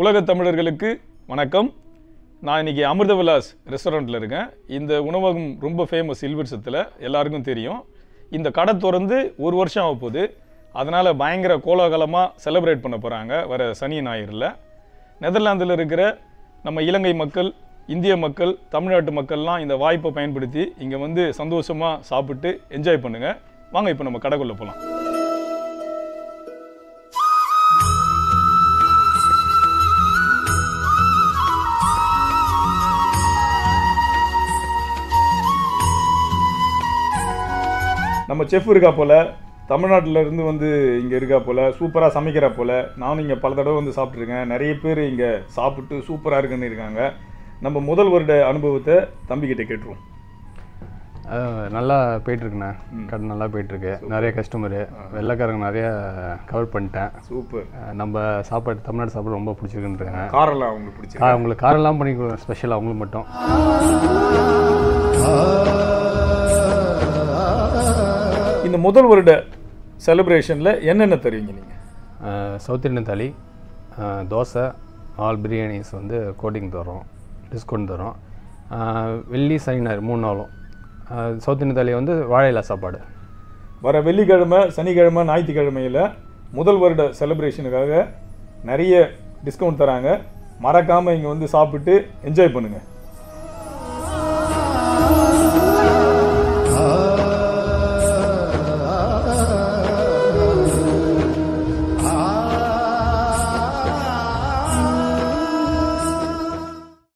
உலக தமிழர்களுக்கு வணக்கம் நான் இன்னைக்கு அமிர்த விலாஸ் ரெஸ்டாரண்ட்டில் இருக்கேன் இந்த உணவகம் ரொம்ப ஃபேமஸ் சில்வர்சத்தில் எல்லாருக்கும் தெரியும் இந்த கடை திறந்து ஒரு வருஷம் ஆக போகுது அதனால் பயங்கர கோலாகலமாக செலிப்ரேட் பண்ண போகிறாங்க வர சனி ஞாயிறில் நெதர்லாந்தில் இருக்கிற நம்ம இலங்கை மக்கள் இந்திய மக்கள் தமிழ்நாட்டு மக்கள்லாம் இந்த வாய்ப்பை பயன்படுத்தி இங்கே வந்து சந்தோஷமாக சாப்பிட்டு என்ஜாய் பண்ணுங்கள் வாங்க இப்போ நம்ம கடைக்குள்ளே போகலாம் நம்ம செஃப் இருக்கா போல தமிழ்நாட்டுல இருந்து வந்து இங்கே இருக்கா போல சூப்பராக சமைக்கிறா போல நானும் இங்கே பல தடவை வந்து சாப்பிட்ருக்கேன் நிறைய பேர் இங்கே சாப்பிட்டு சூப்பராக இருக்குன்னு இருக்காங்க நம்ம முதல் வருட அனுபவத்தை தம்பிக்கிட்ட கேட்டுருவோம் அஹ் நல்லா போயிட்டுருக்குண்ணே கடை நல்லா போயிட்டுருக்கு நிறைய கஸ்டமரு வெள்ளைக்காரங்க நிறைய கவர் பண்ணிட்டேன் சூப்பர் அஹ் நம்ம சாப்பாடு தமிழ்நாடு சாப்பாடு ரொம்ப பிடிச்சிருக்குன்றாங்க காரெல்லாம் உங்களுக்கு பிடிச்சி கா உங்களுக்கு காரெல்லாம் பண்ணி கொடுங்க ஸ்பெஷல் அவங்களுக்கு மட்டும் இந்த முதல் வருட செலிப்ரேஷனில் என்னென்ன தருவீங்க நீங்கள் அஹ் சவுத் இந்தியன் தாலி அஹ் தோசை ஆல் பிரியாணிஸ் வந்து கோட்டிங் தரோம் டிஸ்கவுண்ட் தரோம் அஹ் வெள்ளி சனி ஞாயிறு மூணு நாளும் அஹ் சவுத் இந்தியன் தாலி வந்து வாழையில சாப்பாடு வர வெள்ளிக்கிழமை சனிக்கிழமை ஞாயிற்றுக்கிழமையில் முதல் வருட செலிப்ரேஷனுக்காக நிறைய டிஸ்கவுண்ட் தராங்க மறக்காமல் இங்கே வந்து சாப்பிட்டு என்ஜாய் பண்ணுங்கள்